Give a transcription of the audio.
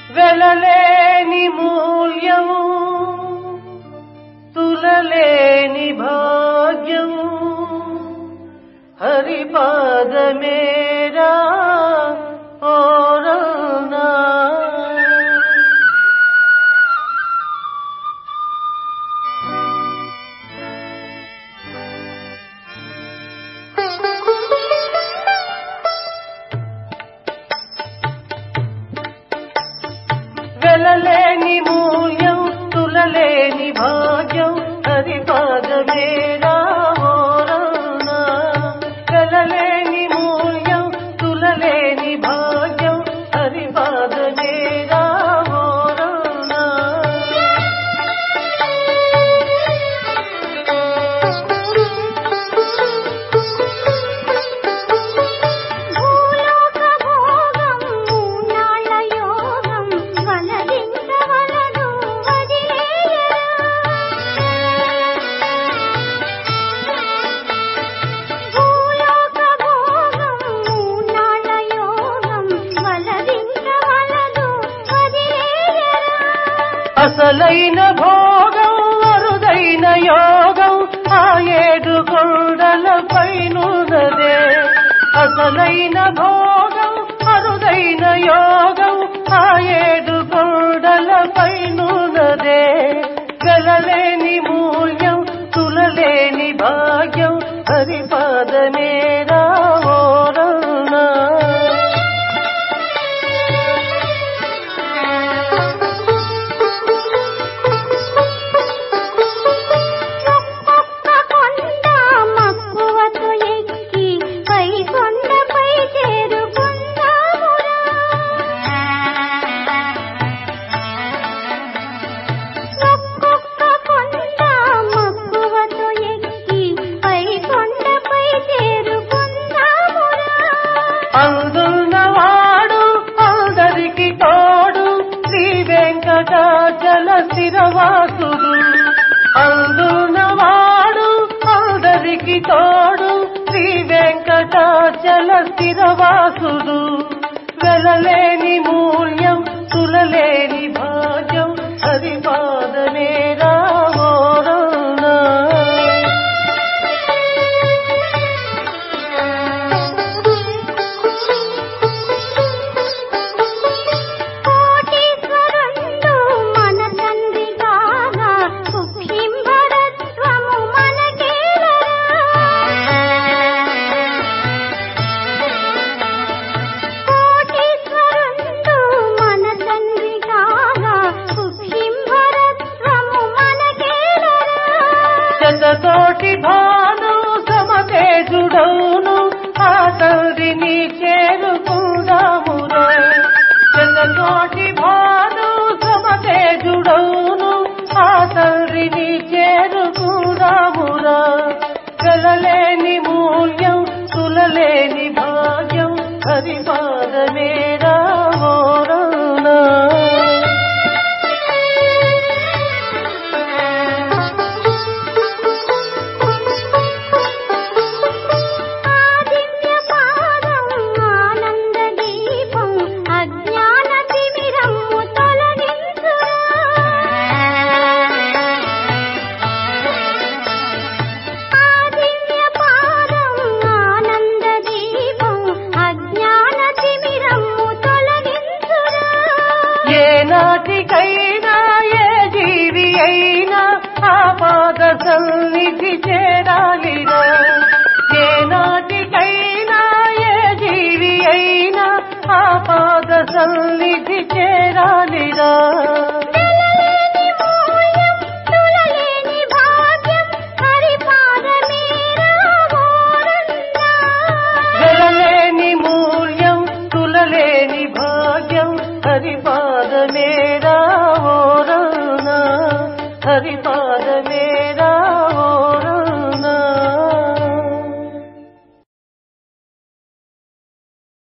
వెలలేని మూల్యం తులలేని భాగ్యం హరిపాదమేరా ఓరనా వెలలేని మూల్యం తులలేని భాగ్యం హరిపాదమేరా ఓరనా వెలలేని మూల్యం తులలేని భాగ్యం హరిపాదమేరా ఓరనా భూలోక భోగం మూనాళ్ళ యోగం వలదించవలదు వదిలేయరా భూలోక భోగం మూనాళ్ళ యోగం వలదించవలదు వదిలేయరా అసలైన భోగం అరుదైన యోగం ఆ ఏడు కొండల పైనున్నదే అసలైన భోగం అరుదైన యోగం ఆ ఏడు కొండల పైనున్నదే గలలేని మూల్యం తులలేని భాగ్యం హరిపాదమేరా ఓరన్నా ఒక్కొక్క కొండ మక్కువతో ఎక్కి పై కొండపై చేరుకుందామురా ఒక్కొక్క కొండ మక్కువతో ఎక్కి పై కొండపై చేరుకుందామురా అందున్నవాడు అందరికి తోడు శ్రీ వెంకటాచల స్థిరవాసుడు అందున్నవాడు అందరికి తోడు శ్రీ వెంకటాచల స్థిరవాసుడు వెలలేని మూల్యం తులలేని భాగ్యం హరిపాదమేరా ఓరన్నా కోటీశ్వరుండు మన తండ్రి కాగా సుఖింబరత్వము మనకేలరా కోటీశ్వరుండు మన తండ్రి కాగా సుఖింబరత్వము మనకేలరా శతతోటి భాను సమతేజుడౌను ఆ తండ్రిని చేరుకుందామురా శతతోటి భాను సమతేజుడౌను ఆ తండ్రిని చేరుకుందామురా కలలేని మూల్యం తులలేని భాగ్యం హరిపాదమేరా ఓరనా ఆదిత్య పాదం ఆనంద దీపం అజ్ఞాన తిమిరము తొలగించురా ఆదిత్య పాదం ఆనంద దీపం అజ్ఞాన తిమిరము తొలగించురా ఏ నాటికైనా ఏ జీవి అయినా ఆ పాద సన్నిధి చేరాలిరా ఏ నాటికైనా ఏ జీవి అయినా ఆ పాద సన్నిధి చేరాలిరా